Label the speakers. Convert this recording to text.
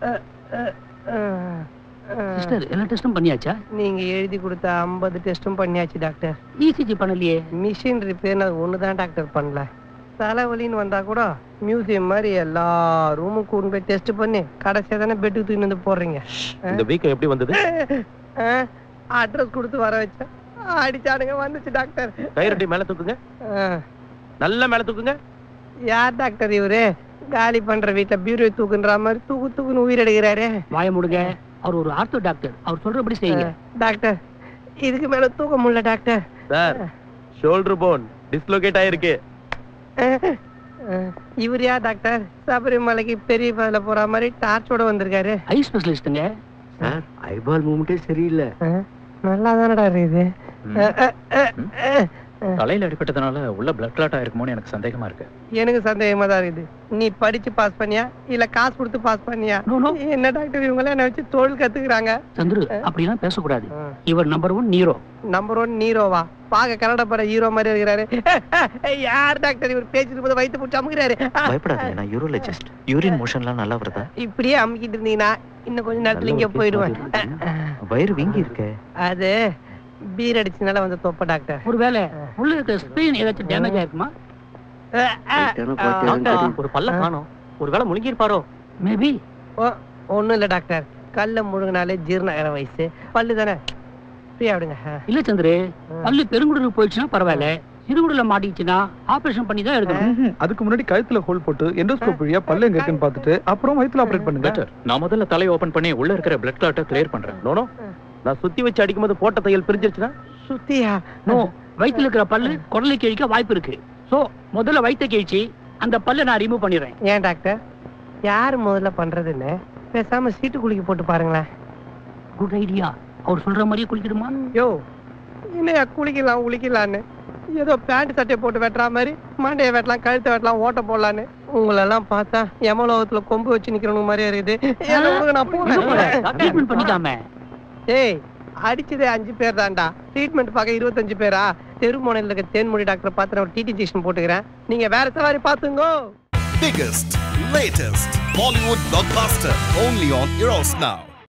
Speaker 1: Sister எல்லா டெஸ்டும் பண்ணியாச்சா
Speaker 2: நீங்க எழுதி கொடுத்த ஐம்பது டெஸ்டும் பண்ணியாச்சு டாக்டர்
Speaker 1: இசிஜி பண்ணலையே
Speaker 2: மிஷின் ரிப்பேர் அது ஒன்று தான் டாக்டர் பண்ணல தலைவலின்னு வந்தா கூட மியூசியம் மாதிரி எல்லா ரூமும் கூண்டு போய் டெஸ்ட் பண்ணி கடைசியாக தானே பெட்டுக்கு தூக்கி வந்து போடுறீங்க
Speaker 3: இந்த வீக்கம் எப்படி வந்தது
Speaker 2: அட்ரஸ் கொடுத்து வர வச்சேன் அடிச்சானுங்க வந்துச்சு டாக்டர்
Speaker 3: கைரட்டி மேல தூக்குங்க
Speaker 2: ஆ.
Speaker 3: நல்லா மேல தூக்குங்க
Speaker 2: யார் டாக்டர் இவரு காலி பண்ற வீட்டுல பீரோ தூக்குன்ற மாதிரி தூக்கு தூக்குன்னு உயிர் எடுக்கிறாரு
Speaker 1: வாய முடுங்க அவர் ஒரு ஆர்த்தோ டாக்டர் அவர் சொல்றபடி செய்யுங்க
Speaker 2: டாக்டர் இதுக்கு மேல தூக்க முடியல doctor
Speaker 3: sir shoulder bone dislocate ஆயிருக்கு
Speaker 2: இவர் யார் டாக்டர் சபரிமலைக்கு பெரிய பதில போற மாதிரி டார்ச்சோட வந்திருக்காரு
Speaker 1: ஐ ஸ்பெஷலிஸ்ட்டுங்க
Speaker 4: சார் ஐபால் மூமெண்டே சரியில்லை
Speaker 2: நல்லா தானடா இருக்குது
Speaker 5: தலையில அடிபட்டதுனால உள்ள பிளட் கிளாட் ஆயிருக்குமோன்னு எனக்கு சந்தேகமா இருக்கு
Speaker 2: எனக்கு சந்தேகமா தான் இருக்குது நீ படிச்சு பாஸ் பண்ணியா இல்ல காசு கொடுத்து பாஸ் பண்ணியா
Speaker 1: நோ நோ
Speaker 2: என்ன டாக்டர் இவங்க என்ன வச்சு தொழில் கத்துக்கிறாங்க
Speaker 1: சந்துரு அப்படிலாம் பேசக்கூடாது இவர் number one hero
Speaker 2: number one நீரோவா பாக்க கன்னட பட ஹீரோ மாதிரி இருக்கிறாரு யார் டாக்டர் இவர் பேசிட்டு போது வயிற்று பிடிச்சி அமுக்கிறாரு
Speaker 4: பயப்படாதீங்க நான் யூரோலஜிஸ்ட் யூரின் மோஷன்லாம் நல்லா வருதா
Speaker 2: இப்படியே அமுக்கிட்டு இருந்தீங்கன்னா இன்னும் கொஞ்ச நேரத்துல இங்க போயிடுவேன்
Speaker 4: வயிறு வீங்கி இருக்கே
Speaker 2: அது பீர் அடிச்சதுனால வந்து தொப்ப டாக்டர்
Speaker 1: ஒருவேளை உள்ள இருக்க ஸ்கிரீன் ஏதாச்சும் டேமேஜ் ஆயிருக்குமா
Speaker 3: டாக்டர் ஒரு பல்ல காணோம் ஒருவேளை முழுங்கிருப்பாரோ
Speaker 1: மேபி
Speaker 2: ஒண்ணும் இல்ல டாக்டர் கல்ல முழுங்கினாலே ஜீரண வயசு பல்லு தானே ஃப்ரீயா விடுங்க ஆ.
Speaker 1: இல்ல சந்துரு பல்லு பெருங்குடலுக்கு போயிடுச்சுன்னா பரவாயில்ல சிறுகுடல மாட்டிச்சுன்னா ஆபரேஷன் பண்ணி தான் எடுக்கணும்
Speaker 6: அதுக்கு முன்னாடி கழுத்துல ஹோல் போட்டு எண்டோஸ்கோப் வழியா பல்லு எங்க இருக்குன்னு பார்த்துட்டு அப்புறம் வயித்துல ஆபரேட் பண்ணுங்க
Speaker 5: டாக்டர் நான் முதல்ல தலையை ஓபன் பண்ணி உள்ள இருக்கிற பிளட் கிளாட்டை கிளியர் பண்றேன்
Speaker 3: நோனோ நான் சுத்தி வச்சு அடிக்கும்போது போட்ட தையல் பிரிஞ்சிருச்சுன்னா
Speaker 2: சுத்தியா
Speaker 1: நோ வயித்துல இருக்கிற பல்லு குடலை கிழிக்க வாய்ப்பு இருக்கு சோ முதல்ல வயித்தை கிழிச்சு அந்த பல்லை நான் ரிமூவ் பண்ணிடுறேன்
Speaker 2: ஏன் டாக்டர் யார் முதல்ல பண்றதுன்னு பேசாம சீட்டு குலுக்கி போட்டு பாருங்களேன்
Speaker 1: குட் ஐடியா அவர் சொல்ற மாதிரியே குளிக்கணுமா
Speaker 2: யோ என்னையா குளிக்கலாம் உளிக்கலான்னு ஏதோ பேண்ட் சட்டை போட்டு வெட்டுற மாதிரி மண்டையை வெட்டலாம் கழுத்தை வெட்டலாம் ஓட்ட போடலான்னு உங்களெல்லாம் பார்த்தா யமலோகத்துல கொம்பு வச்சு நிக்கிறவங்க மாதிரியே இருக்குது ஏன்னா உங்களுக்கு நான் போறேன்
Speaker 1: ட்ரீட்மெண்ட் பண்ணிக்காம
Speaker 2: ஏய் அடிச்சதே அஞ்சு பேர் தான்டா ட்ரீட்மெண்ட் பார்க்க இருபத்தஞ்சு பேரா தெரு முனையில் இருக்க தேன்மொழி டாக்டர் பார்த்து நான் டிடி ஜெக்ஷன் போட்டுக்கிறேன் நீங்க வேற சவாரி பாத்துங்கோ
Speaker 7: Biggest, latest Bollywood blockbuster only on Eros Now.